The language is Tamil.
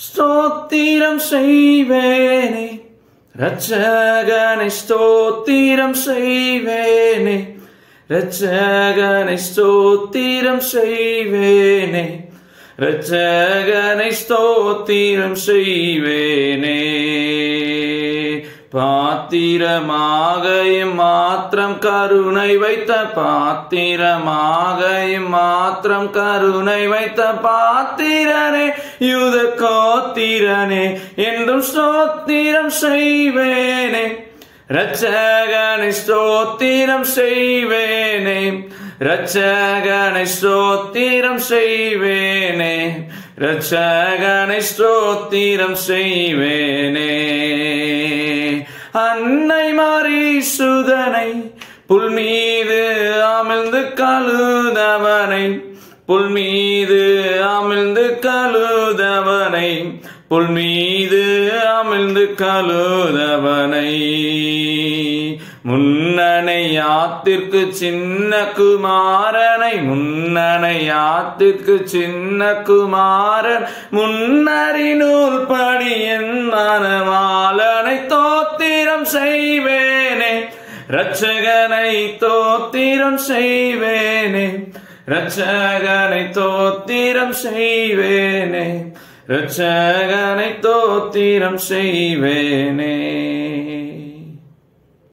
ஸ்தோத்திரம் செய்வேனே ரட்சகனை ஸ்தோத்திரம் செய்வேனே ரட்சகனை ஸ்தோத்திரம் செய்வேனே ரட்சகனை ஸ்தோத்திரம் செய்வேனே பாத்திரமாக மாத்திரம் கருணை வைத்த பாத்திரமாக மாத்திரம் கருணை வைத்த பாத்திரனே யுத கோத்திரனே என்றும் ஸ்தோத்திரம் செய்வேனே ரட்சகனை ஸ்தோத்திரம் செய்வேனே ரட்சகனை ஸ்தோத்திரம் செய்வேனே ரட்சகனை ஸ்தோத்திரம் செய்வேனே அன்னை மாறி சுதனை புல் மீது அமிழ்ந்து கழுதவனை புல் மீது அமிழ்ந்து கழுதவனை புல் மீது அமிழ்ந்து கழுதவனை முன்னனை யாத்திற்கு சின்ன குமாரனை முன்னனை யாத்திற்கு சின்ன குமாரன் முன்னறி நூல் படி என் மனமாலனை தோத்திரம் செய்வேனே ரட்சகனை தோத்திரம் செய்வேனே ரட்சகனை தோத்திரம் செய்வேனே ரட்சகனை தோத்திரம் செய்வேனே